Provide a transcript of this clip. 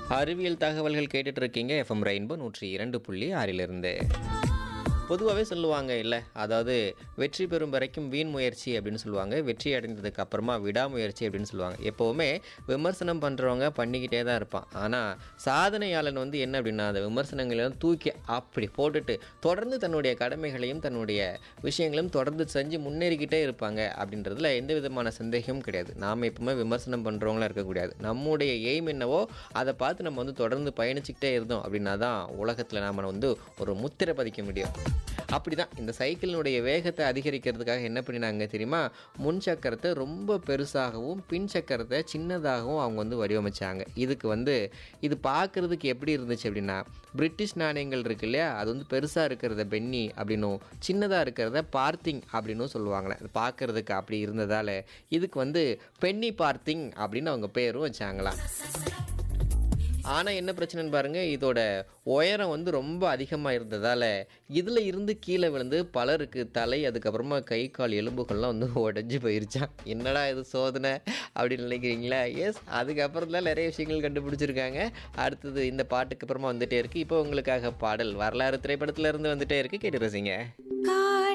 அறிவியல் தகவல்கள் கேட்டுட்டு இருக்கீங்க எஃப்எம் ரெயின்போ நூற்றி இரண்டு புள்ளி ஆறிலிருந்து பொதுவாகவே சொல்லுவாங்க இல்லை அதாவது வெற்றி பெறும் வரைக்கும் வீண் முயற்சி அப்படின்னு சொல்லுவாங்க வெற்றி அடைந்ததுக்கு அப்புறமா விடாமுயற்சி அப்படின்னு சொல்லுவாங்க எப்போவுமே விமர்சனம் பண்ணுறவங்க பண்ணிக்கிட்டே தான் இருப்பான் ஆனால் சாதனையாளன் வந்து என்ன அப்படின்னா அந்த விமர்சனங்களையும் தூக்கி அப்படி போட்டுட்டு தொடர்ந்து தன்னுடைய கடமைகளையும் தன்னுடைய விஷயங்களையும் தொடர்ந்து செஞ்சு முன்னேறிக்கிட்டே இருப்பாங்க அப்படின்றதுல எந்த விதமான சந்தேகமும் கிடையாது நாம் எப்பவுமே விமர்சனம் பண்ணுறவங்களா இருக்கக்கூடாது நம்முடைய எய்ம் என்னவோ அதை பார்த்து நம்ம வந்து தொடர்ந்து பயணிச்சுக்கிட்டே இருந்தோம் அப்படின்னா தான் உலகத்தில் நாம் வந்து ஒரு முத்திரை பதிக்க முடியும் அப்படி தான் இந்த சைக்கிளினுடைய வேகத்தை அதிகரிக்கிறதுக்காக என்ன பண்ணினாங்க தெரியுமா முன் சக்கரத்தை ரொம்ப பெருசாகவும் பின் சக்கரத்தை சின்னதாகவும் அவங்க வந்து வடிவமைச்சாங்க இதுக்கு வந்து இது பார்க்குறதுக்கு எப்படி இருந்துச்சு அப்படின்னா பிரிட்டிஷ் நாணயங்கள் இருக்கு இல்லையா அது வந்து பெருசாக இருக்கிறத பென்னி அப்படின்னும் சின்னதாக இருக்கிறத பார்த்திங் அப்படின்னும் சொல்லுவாங்களே அது பார்க்குறதுக்கு அப்படி இருந்ததால் இதுக்கு வந்து பென்னி பார்த்திங் அப்படின்னு அவங்க பேரும் வச்சாங்களாம் ஆனால் என்ன பிரச்சனைன்னு பாருங்கள் இதோட உயரம் வந்து ரொம்ப அதிகமாக இருந்ததால் இதில் இருந்து கீழே விழுந்து பலருக்கு தலை அதுக்கப்புறமா கை கால் எலும்புகள்லாம் வந்து உடஞ்சி போயிருச்சான் என்னடா இது சோதனை அப்படின்னு நினைக்கிறீங்களா எஸ் அதுக்கப்புறம் தான் நிறைய விஷயங்கள் கண்டுபிடிச்சிருக்காங்க அடுத்தது இந்த பாட்டுக்கு அப்புறமா வந்துட்டே இருக்குது இப்போ உங்களுக்காக பாடல் வரலாறு திரைப்படத்துல இருந்து வந்துட்டே இருக்குது கேட்டு ரசிங்க